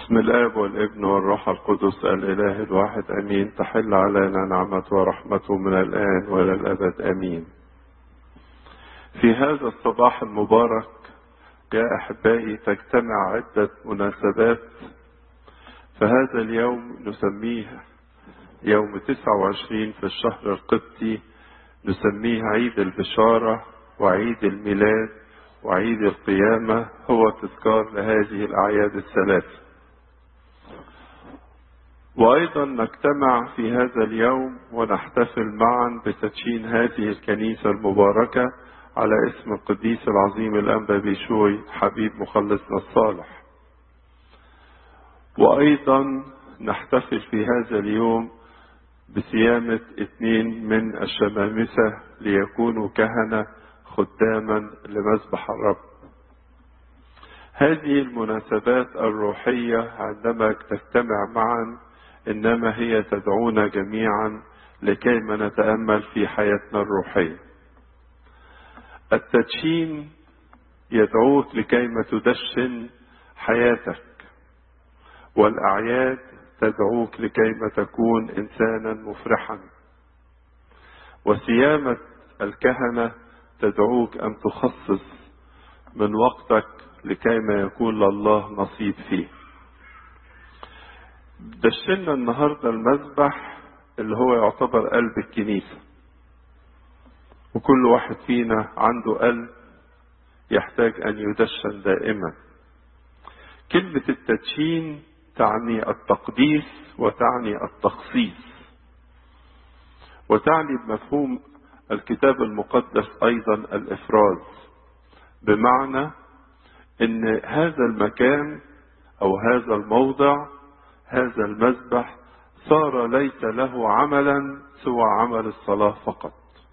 بسم الآب والابن والروح القدس الإله الواحد أمين تحل علينا نعمة ورحمته من الآن وإلى الأبد أمين في هذا الصباح المبارك يا أحبائي تجتمع عدة مناسبات فهذا اليوم نسميه يوم 29 في الشهر القبطي نسميه عيد البشارة وعيد الميلاد وعيد القيامة هو تذكار لهذه الأعياد الثلاثة وأيضا نجتمع في هذا اليوم ونحتفل معا بتدشين هذه الكنيسة المباركة على اسم القديس العظيم الأنبا بيشوي حبيب مخلصنا الصالح وأيضا نحتفل في هذا اليوم بصيامة اثنين من الشمامسة ليكونوا كهنة خداما لمذبح الرب هذه المناسبات الروحية عندما تجتمع معا إنما هي تدعونا جميعا لكيما نتأمل في حياتنا الروحية التدشين يدعوك لكيما تدشن حياتك والأعياد تدعوك لكيما تكون إنسانا مفرحا وصيامة الكهنة تدعوك أن تخصص من وقتك لكيما يكون لله نصيب فيه دشنا النهاردة المذبح اللي هو يعتبر قلب الكنيسة وكل واحد فينا عنده قلب يحتاج أن يدشن دائما كلمة التدشين تعني التقديس وتعني التخصيص وتعني بمفهوم الكتاب المقدس أيضا الإفراز بمعنى أن هذا المكان أو هذا الموضع هذا المذبح صار ليس له عملا سوى عمل الصلاة فقط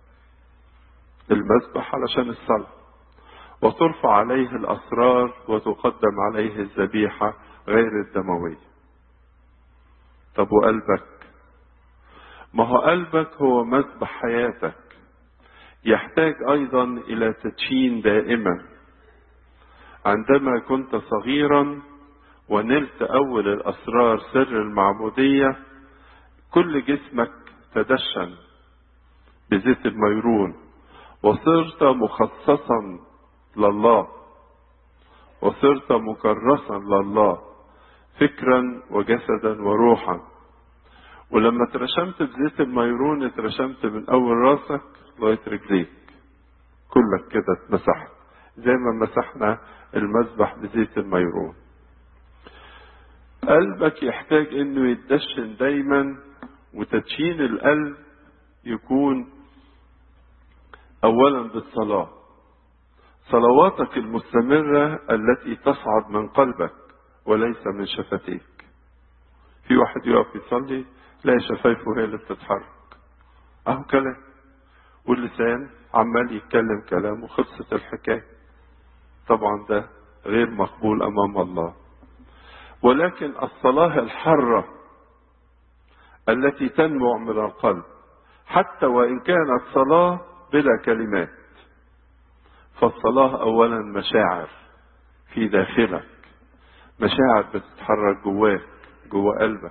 المذبح علشان الصلاة وترفع عليه الأسرار وتقدم عليه الذبيحة غير الدموية طب وقلبك ما هو قلبك هو مذبح حياتك يحتاج أيضا إلى تدشين دائما عندما كنت صغيرا ونلت أول الأسرار سر المعمودية كل جسمك تدشن بزيت الميرون وصرت مخصصا لله وصرت مكرسا لله فكرا وجسدا وروحا ولما اترشمت بزيت الميرون اترشمت من اول راسك لغايه رجليك كلك كده اتمسحت زي ما مسحنا المذبح بزيت الميرون قلبك يحتاج انه يتدشن دايما وتدشين القلب يكون اولا بالصلاه صلواتك المستمره التي تصعد من قلبك وليس من شفتيك في واحد يقف يصلي لا شفايفه هي اللي بتتحرك اهو كلام واللسان عمال يتكلم كلام وخلصت الحكايه طبعا ده غير مقبول امام الله ولكن الصلاه الحره التي تنبع من القلب حتى وان كانت صلاه بلا كلمات فالصلاه اولا مشاعر في داخلك مشاعر بتتحرك جواك جوا قلبك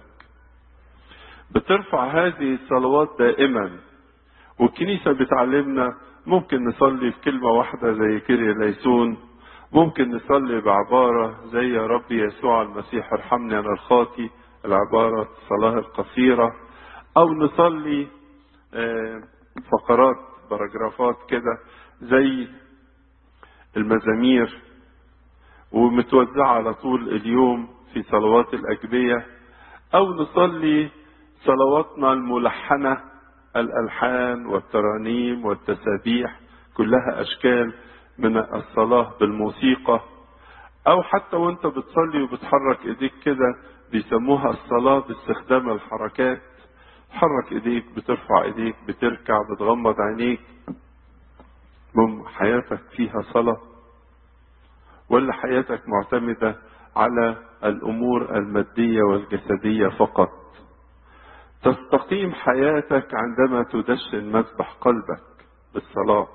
بترفع هذه الصلوات دائما والكنيسة بتعلمنا ممكن نصلي في كلمة واحدة زي كيري ليسون ممكن نصلي بعبارة زي يا رب يسوع المسيح ارحمني أنا الخاطي العبارة الصلاة القصيرة أو نصلي فقرات باراجرافات كده زي المزامير ومتوزعة على طول اليوم في صلوات الأجبية أو نصلي صلواتنا الملحنة الألحان والترانيم والتسابيح كلها أشكال من الصلاة بالموسيقى أو حتى وأنت بتصلي وبتحرك إيديك كده بيسموها الصلاة باستخدام الحركات حرك إيديك بترفع إيديك بتركع بتغمض عينيك مم حياتك فيها صلاة ولا حياتك معتمدة على الأمور المادية والجسدية فقط تستقيم حياتك عندما تدشن مذبح قلبك بالصلاة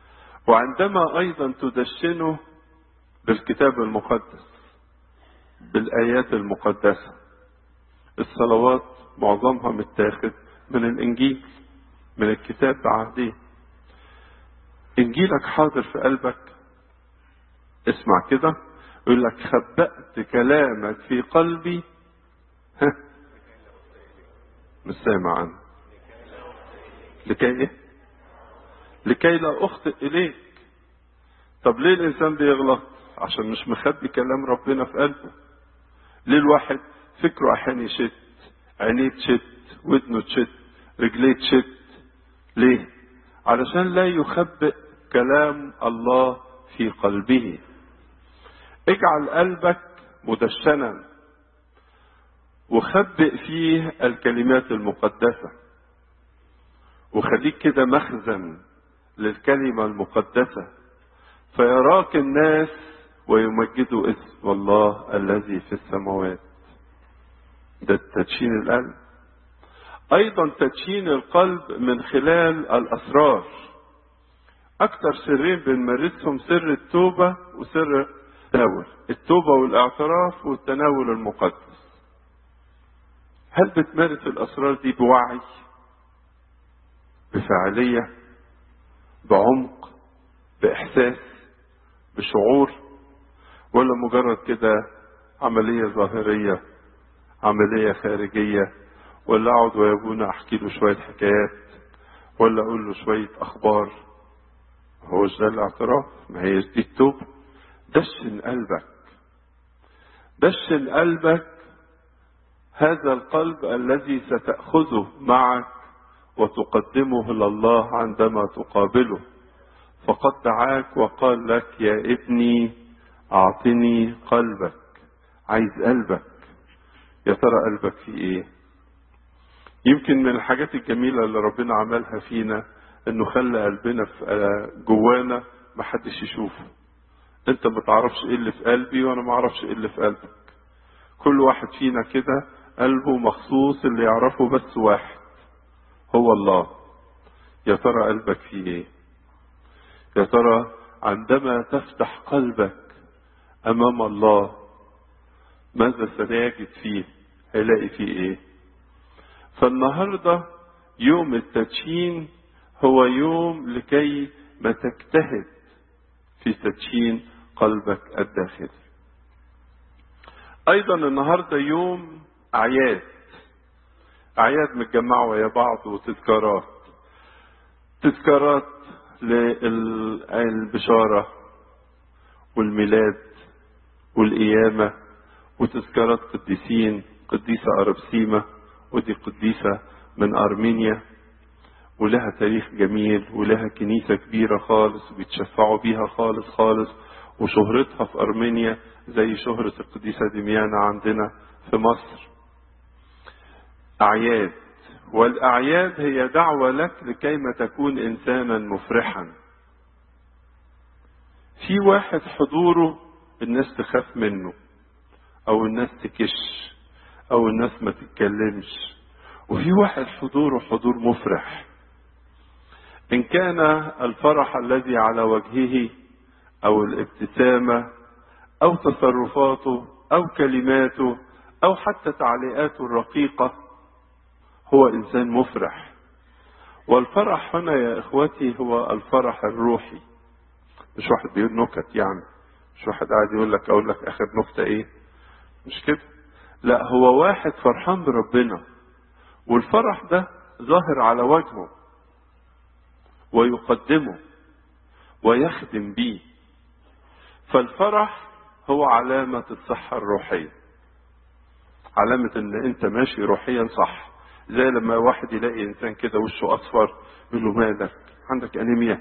وعندما أيضا تدشنه بالكتاب المقدس بالآيات المقدسة الصلوات معظمها متاخد من الإنجيل من الكتاب بعهدين إنجيلك حاضر في قلبك اسمع كده يقول لك خبأت كلامك في قلبي ها مش سامع عنه لكي ايه لكي لا اخطئ اليك طب ليه الانسان بيغلط عشان مش مخبي كلام ربنا في قلبه ليه الواحد فكره احيانا يشت عينيه تشت ودنه تشت رجليه تشت ليه علشان لا يخبئ كلام الله في قلبه اجعل قلبك مدشنا وخبئ فيه الكلمات المقدسة وخليك كده مخزن للكلمة المقدسة فيراك الناس ويمجدوا اسم الله الذي في السماوات ده تدشين القلب ايضا تدشين القلب من خلال الاسرار اكتر سرين بنمارسهم سر التوبة وسر التناول التوبة والاعتراف والتناول المقدس هل بتمارس الاسرار دي بوعي بفعالية بعمق باحساس بشعور ولا مجرد كده عملية ظاهرية عملية خارجية ولا اقعد ويا ابونا احكي له شوية حكايات ولا اقول له شوية اخبار هو ده الاعتراف ما هي دي التوبة دشن قلبك دشن قلبك هذا القلب الذي ستأخذه معك وتقدمه لله عندما تقابله فقد دعاك وقال لك يا ابني اعطني قلبك عايز قلبك يا ترى قلبك فيه ايه يمكن من الحاجات الجميلة اللي ربنا عملها فينا انه خلى قلبنا في جوانا محدش يشوفه انت ما تعرفش ايه اللي في قلبي وانا ما اعرفش ايه اللي في قلبك كل واحد فينا كده قلبه مخصوص اللي يعرفه بس واحد هو الله يا ترى قلبك فيه ايه يا ترى عندما تفتح قلبك امام الله ماذا سيجد فيه هيلاقي فيه ايه فالنهارده يوم التدشين هو يوم لكي ما تجتهد في تدشين قلبك الداخلي ايضا النهارده يوم اعياد اعياد متجمعه ويا بعض وتذكارات تذكارات للبشاره والميلاد والقيامه وتذكارات قديسين قديسه اربسيمه ودي قديسه من ارمينيا ولها تاريخ جميل ولها كنيسة كبيرة خالص وبيتشفعوا بيها خالص خالص وشهرتها في أرمينيا زي شهرة القديسة دميانة عندنا في مصر أعياد والأعياد هي دعوة لك لكيما تكون إنسانا مفرحا في واحد حضوره الناس تخاف منه أو الناس تكش أو الناس ما تتكلمش وفي واحد حضوره حضور مفرح إن كان الفرح الذي على وجهه أو الابتسامة أو تصرفاته أو كلماته أو حتى تعليقاته الرقيقة هو إنسان مفرح والفرح هنا يا إخوتي هو الفرح الروحي مش واحد بيقول نكت يعني مش واحد قاعد يقول لك أقول لك آخر نكتة إيه مش كده لا هو واحد فرحان بربنا والفرح ده ظاهر على وجهه ويقدمه ويخدم به فالفرح هو علامة الصحة الروحية علامة ان انت ماشي روحيا صح زي لما واحد يلاقي انسان كده وشه اصفر يقول له مالك عندك انيميا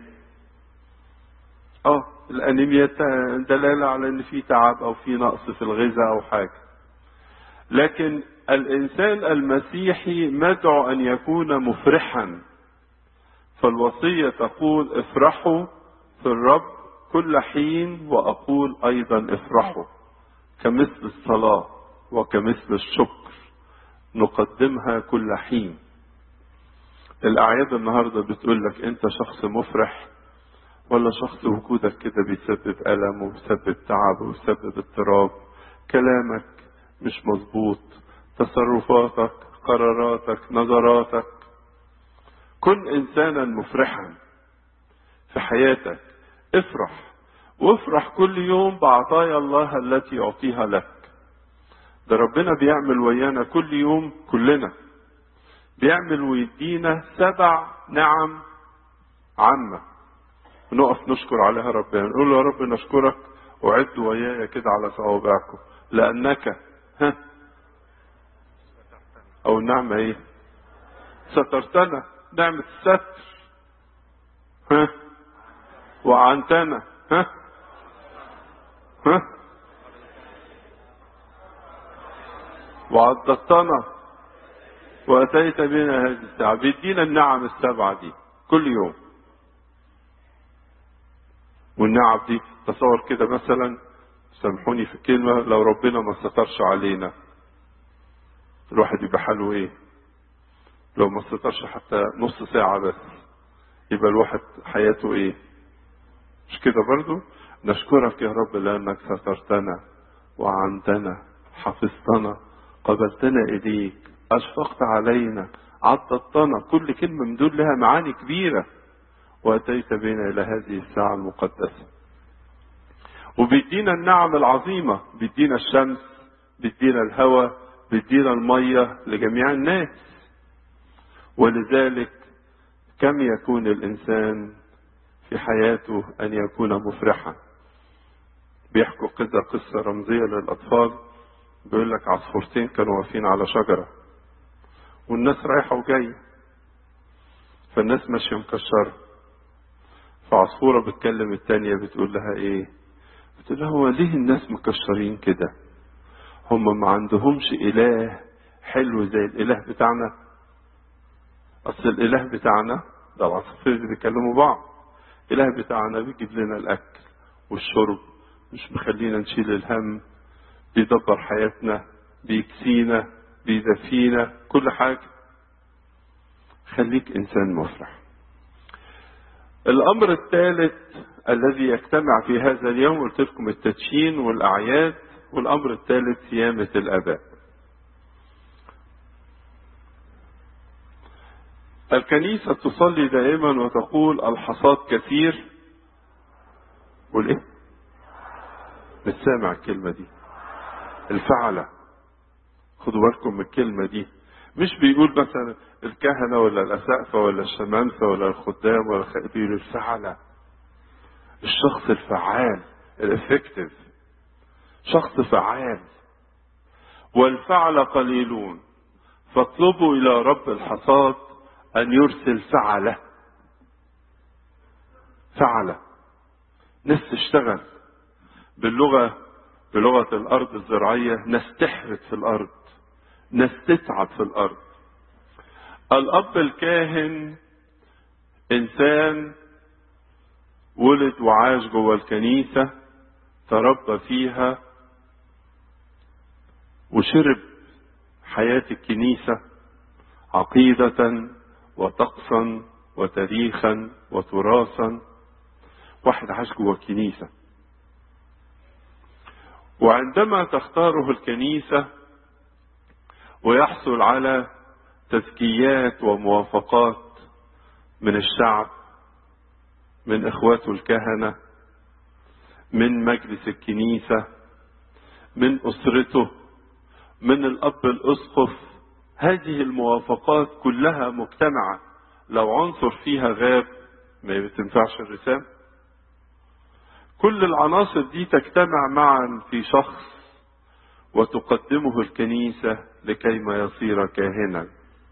اه الانيميا دلالة على ان في تعب او في نقص في الغذاء او حاجة لكن الانسان المسيحي مدعو ان يكون مفرحا فالوصية تقول افرحوا في الرب كل حين وأقول أيضا افرحوا كمثل الصلاة وكمثل الشكر نقدمها كل حين الأعياد النهاردة بتقول لك أنت شخص مفرح ولا شخص وجودك كده بيسبب ألم وبيسبب تعب وبيسبب اضطراب كلامك مش مظبوط تصرفاتك قراراتك نظراتك كن انسانا مفرحا في حياتك افرح وافرح كل يوم بعطايا الله التي يعطيها لك ده ربنا بيعمل ويانا كل يوم كلنا بيعمل ويدينا سبع نعم عامة ونقف نشكر عليها ربنا نقول له يا رب نشكرك وعد وياي كده على صوابعكم لأنك ها أو النعمة إيه سترتنا نعمة الستر ها وعنتنا ها ها وعضدتنا وأتيت بنا هذه الساعة بيدينا النعم السبعة دي كل يوم والنعم دي تصور كده مثلا سامحوني في الكلمة لو ربنا ما سترش علينا الواحد يبقى حاله ايه لو ما سترش حتى نص ساعة بس يبقى الواحد حياته ايه مش كده برضو نشكرك يا رب لأنك سترتنا وعنتنا حفظتنا قبلتنا إليك أشفقت علينا عضدتنا كل كلمة من دول لها معاني كبيرة وأتيت بنا إلى هذه الساعة المقدسة وبيدينا النعم العظيمة بيدينا الشمس بيدينا الهواء بيدينا المية لجميع الناس ولذلك كم يكون الإنسان في حياته أن يكون مفرحا بيحكوا كده قصة رمزية للأطفال بيقول لك عصفورتين كانوا واقفين على شجرة والناس رايحة وجاية فالناس ماشية مكشرة فعصفورة بتكلم التانية بتقول لها ايه بتقول لها هو ليه الناس مكشرين كده هم ما عندهمش اله حلو زي الاله بتاعنا اصل الاله بتاعنا ده العصافير اللي بيكلموا بعض الاله بتاعنا بيجيب لنا الاكل والشرب مش مخلينا نشيل الهم بيدبر حياتنا بيكسينا بيدفينا كل حاجة خليك إنسان مفرح الأمر الثالث الذي يجتمع في هذا اليوم قلت لكم التدشين والأعياد والأمر الثالث صيامة الآباء الكنيسة تصلي دائما وتقول الحصاد كثير والإيه؟ مش سامع الكلمة دي الفعلة خدوا بالكم من الكلمة دي مش بيقول مثلا الكهنة ولا الأسقفة ولا الشمامسة ولا الخدام ولا بيقول الفعلة الشخص الفعال الافكتيف شخص فعال والفعل قليلون فاطلبوا إلى رب الحصاد أن يرسل فعلة فعلة ناس تشتغل باللغة بلغة الأرض الزراعية ناس تحرث في الأرض ناس تتعب في الأرض الأب الكاهن إنسان ولد وعاش جوه الكنيسة تربى فيها وشرب حياة الكنيسة عقيدة وطقسا وتاريخا وتراثا واحد عاش جوه الكنيسه وعندما تختاره الكنيسة ويحصل على تزكيات وموافقات من الشعب من اخواته الكهنة من مجلس الكنيسة من اسرته من الاب الاسقف هذه الموافقات كلها مجتمعة لو عنصر فيها غاب ما بتنفعش الرسالة كل العناصر دي تجتمع معا في شخص وتقدمه الكنيسة لكي ما يصير كاهنا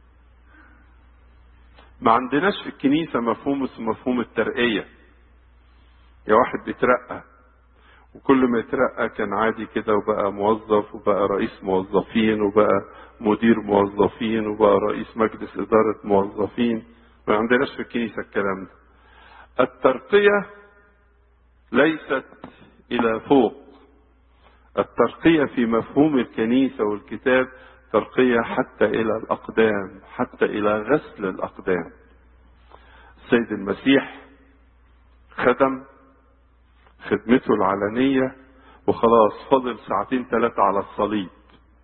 ما عندناش في الكنيسة مفهوم اسمه مفهوم الترقية يا واحد بيترقى وكل ما يترقى كان عادي كده وبقى موظف وبقى رئيس موظفين وبقى مدير موظفين وبقى رئيس مجلس إدارة موظفين ما عندناش في الكنيسة الكلام ده الترقية ليست الى فوق الترقية في مفهوم الكنيسة والكتاب ترقية حتى الى الاقدام حتى الى غسل الاقدام السيد المسيح خدم خدمته العلنية وخلاص فضل ساعتين ثلاثة على الصليب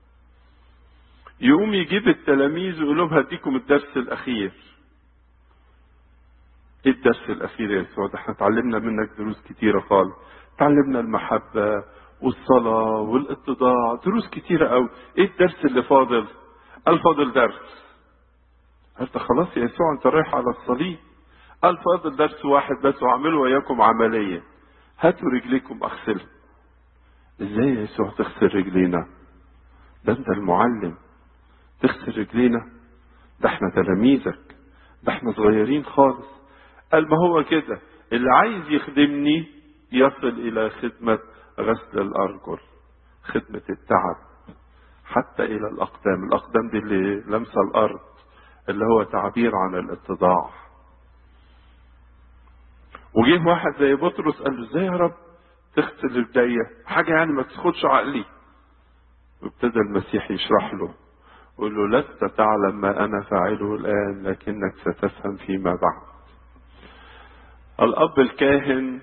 يقوم يجيب التلاميذ ويقول لهم هديكم الدرس الاخير ايه الدرس الاخير يا يسوع ده احنا اتعلمنا منك دروس كتيره خالص اتعلمنا المحبه والصلاه والاتضاع دروس كتيره قوي ايه الدرس اللي فاضل قال فاضل درس قلت خلاص يا يسوع انت رايح على الصليب قال فاضل درس واحد بس واعملوا وياكم عمليه هاتوا رجليكم اغسلها ازاي يا يسوع تغسل رجلينا ده انت المعلم تغسل رجلينا ده احنا تلاميذك ده احنا صغيرين خالص قال ما هو كده اللي عايز يخدمني يصل الى خدمة غسل الارجل خدمة التعب حتى الى الاقدام الاقدام دي اللي لمسة الارض اللي هو تعبير عن الاتضاع وجه واحد زي بطرس قال له ازاي يا رب تغسل رجليا حاجة يعني ما تاخدش عقلي وابتدى المسيح يشرح له يقول له لست تعلم ما أنا فاعله الآن لكنك ستفهم فيما بعد الأب الكاهن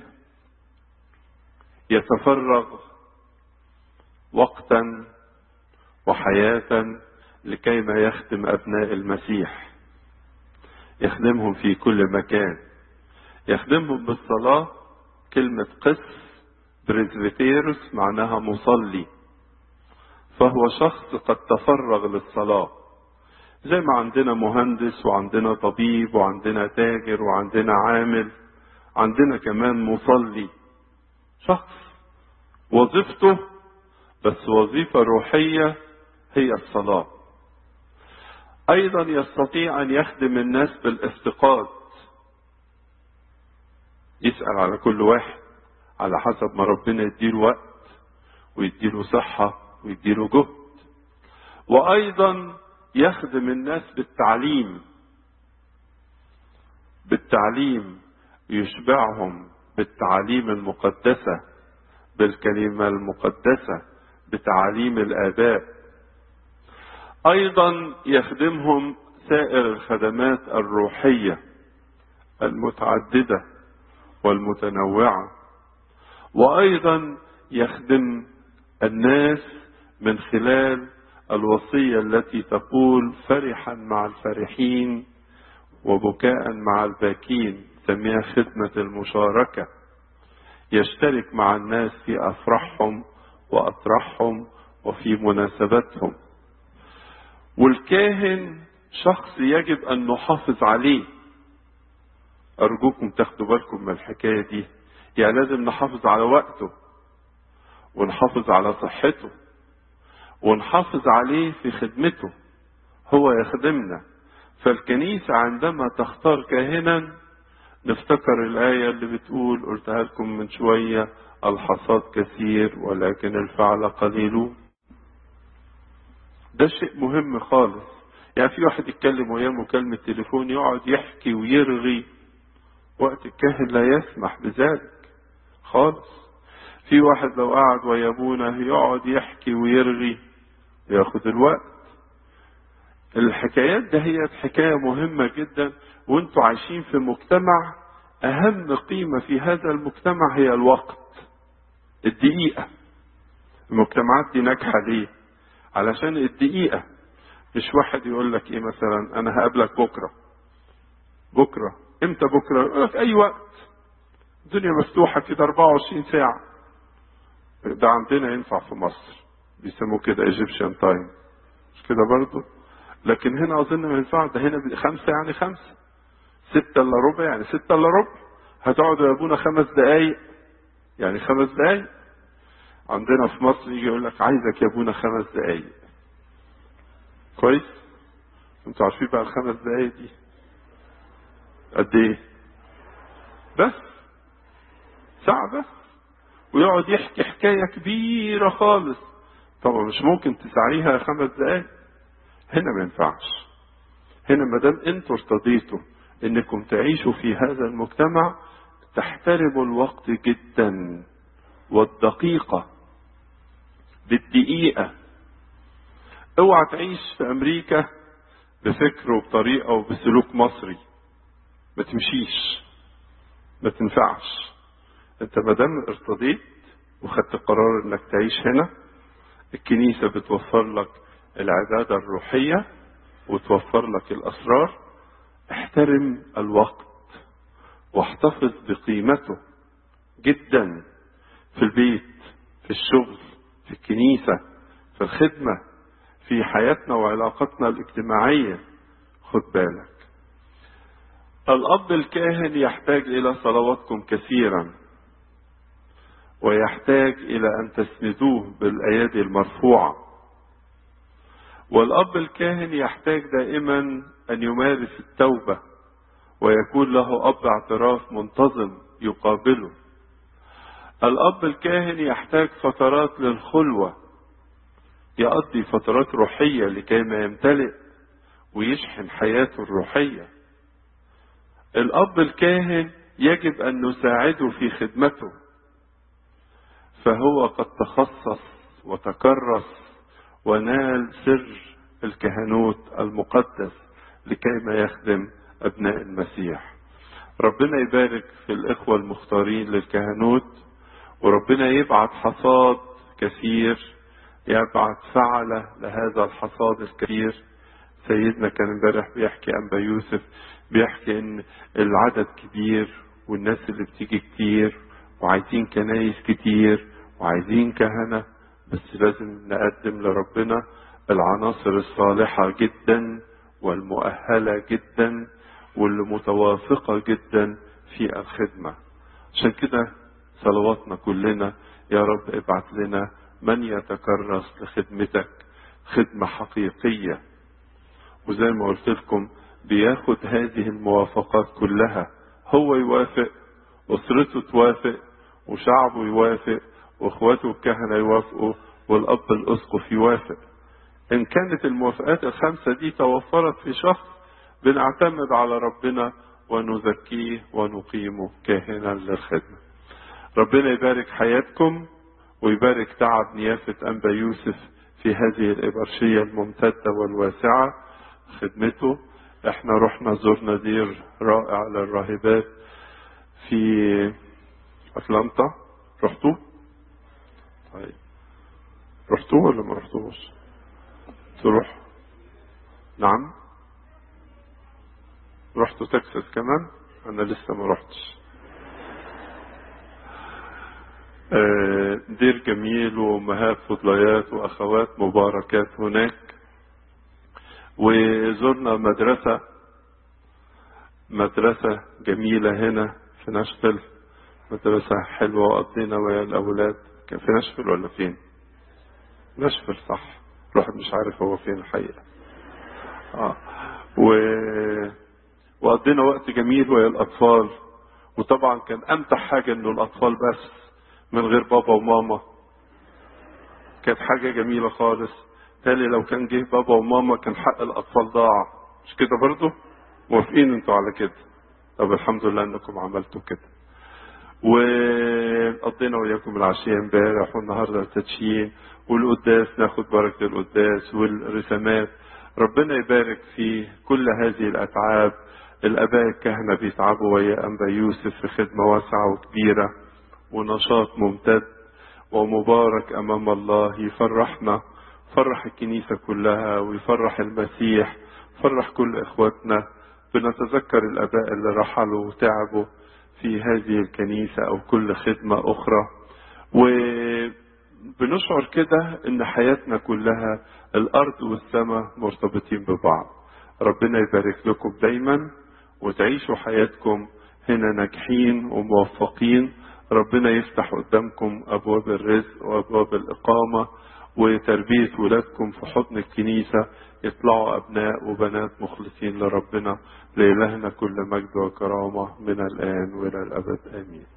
يتفرغ وقتا وحياة لكي ما يخدم أبناء المسيح يخدمهم في كل مكان يخدمهم بالصلاة كلمة قس بريزبيتيروس معناها مصلي فهو شخص قد تفرغ للصلاة زي ما عندنا مهندس وعندنا طبيب وعندنا تاجر وعندنا عامل عندنا كمان مصلي شخص وظيفته بس وظيفة روحية هي الصلاة أيضا يستطيع أن يخدم الناس بالافتقاد يسأل على كل واحد على حسب ما ربنا يديله وقت ويديله صحة ويديله جهد وأيضا يخدم الناس بالتعليم بالتعليم يشبعهم بالتعاليم المقدسة بالكلمة المقدسة بتعاليم الآباء أيضا يخدمهم سائر الخدمات الروحية المتعددة والمتنوعة وأيضا يخدم الناس من خلال الوصية التي تقول فرحا مع الفرحين وبكاء مع الباكين سميها خدمة المشاركة يشترك مع الناس في أفراحهم وأطراحهم وفي مناسباتهم والكاهن شخص يجب أن نحافظ عليه أرجوكم تاخدوا بالكم من الحكاية دي يعني لازم نحافظ على وقته ونحافظ على صحته ونحافظ عليه في خدمته هو يخدمنا فالكنيسة عندما تختار كاهنا نفتكر الآية اللي بتقول قلتها لكم من شوية الحصاد كثير ولكن الفعل قليلون ده شيء مهم خالص يعني في واحد يتكلم وياه مكالمة تليفون يقعد يحكي ويرغي وقت الكاهن لا يسمح بذلك خالص في واحد لو قعد ويا ابونا يقعد يحكي ويرغي ياخد الوقت الحكايات ده هي حكاية مهمة جدا وانتوا عايشين في مجتمع اهم قيمة في هذا المجتمع هي الوقت الدقيقة المجتمعات دي ناجحة ليه علشان الدقيقة مش واحد يقول لك ايه مثلا انا هقابلك بكرة بكرة امتى بكرة يقول لك اي وقت الدنيا مفتوحة كده 24 ساعة ده عندنا ينفع في مصر بيسموه كده ايجيبشن تايم مش كده برضه لكن هنا اظن ما ينفعش ده هنا خمسة يعني خمسة ستة الا ربع يعني ستة الا ربع هتقعدوا يا ابونا خمس دقايق يعني خمس دقايق عندنا في مصر يجي يقول لك عايزك يا ابونا خمس دقايق كويس انتوا عارفين بقى الخمس دقايق دي قد ايه بس ساعة بس ويقعد يحكي حكاية كبيرة خالص طبعا مش ممكن تسعيها خمس دقايق هنا ما ينفعش هنا ما دام انتوا ارتضيتوا انكم تعيشوا في هذا المجتمع تحترموا الوقت جدا والدقيقة بالدقيقة اوعى تعيش في امريكا بفكر وبطريقة وبسلوك مصري ما تمشيش ما تنفعش انت ما دام ارتضيت وخدت قرار انك تعيش هنا الكنيسة بتوفر لك العبادة الروحية وتوفر لك الأسرار احترم الوقت واحتفظ بقيمته جدا في البيت في الشغل في الكنيسة في الخدمة في حياتنا وعلاقتنا الاجتماعية خد بالك الأب الكاهن يحتاج إلى صلواتكم كثيرا ويحتاج إلى أن تسندوه بالأيادي المرفوعة والأب الكاهن يحتاج دائما أن يمارس التوبة ويكون له أب اعتراف منتظم يقابله الأب الكاهن يحتاج فترات للخلوة يقضي فترات روحية لكي ما يمتلئ ويشحن حياته الروحية الأب الكاهن يجب أن نساعده في خدمته فهو قد تخصص وتكرس ونال سر الكهنوت المقدس لكي ما يخدم أبناء المسيح ربنا يبارك في الإخوة المختارين للكهنوت وربنا يبعت حصاد كثير يبعت فعلة لهذا الحصاد الكثير سيدنا كان امبارح بيحكي أنبا يوسف بيحكي ان العدد كبير والناس اللي بتيجي كتير وعايزين كنايس كتير وعايزين كهنة بس لازم نقدم لربنا العناصر الصالحة جدا والمؤهلة جدا واللي متوافقة جدا في الخدمة عشان كده صلواتنا كلنا يا رب ابعت لنا من يتكرس لخدمتك خدمة حقيقية وزي ما قلت لكم بياخد هذه الموافقات كلها هو يوافق أسرته توافق وشعبه يوافق واخواته الكهنة يوافقوا والأب الأسقف يوافق إن كانت الموافقات الخمسة دي توفرت في شخص بنعتمد على ربنا ونزكيه ونقيمه كاهنا للخدمة ربنا يبارك حياتكم ويبارك تعب نيافة أنبا يوسف في هذه الإبرشية الممتدة والواسعة خدمته احنا رحنا زرنا دير رائع للراهبات في أتلانتا رحتوا؟ طيب رحتوا ولا ما رحتوش؟ تروح نعم رحتوا تكساس كمان انا لسه ما رحتش دير جميل وامهات فضليات واخوات مباركات هناك وزرنا مدرسة مدرسة جميلة هنا في ناشفيل مدرسة حلوة وقضينا ويا الأولاد كان في ناشفيل ولا فين؟ ناشفيل صح الواحد مش عارف هو فين الحقيقة آه. و... وقضينا وقت جميل ويا الأطفال وطبعا كان أمتع حاجة إنه الأطفال بس من غير بابا وماما كانت حاجة جميلة خالص تالي لو كان جه بابا وماما كان حق الأطفال ضاع مش كده برضو موافقين انتوا على كده طب الحمد لله انكم عملتوا كده وقضينا وياكم العشية امبارح والنهارده التدشين والقداس ناخد بركة القداس والرسامات ربنا يبارك في كل هذه الأتعاب الآباء الكهنة بيتعبوا ويا أنبا يوسف في خدمة واسعة وكبيرة ونشاط ممتد ومبارك أمام الله يفرحنا فرح الكنيسة كلها ويفرح المسيح فرح كل إخواتنا بنتذكر الآباء اللي رحلوا وتعبوا في هذه الكنيسة أو كل خدمة أخرى وبنشعر كده إن حياتنا كلها الأرض والسماء مرتبطين ببعض ربنا يبارك لكم دايما وتعيشوا حياتكم هنا ناجحين وموفقين ربنا يفتح قدامكم أبواب الرزق وأبواب الإقامة وتربية ولادكم في حضن الكنيسة يطلعوا أبناء وبنات مخلصين لربنا لإلهنا كل مجد وكرامة من الآن وإلى الأبد آمين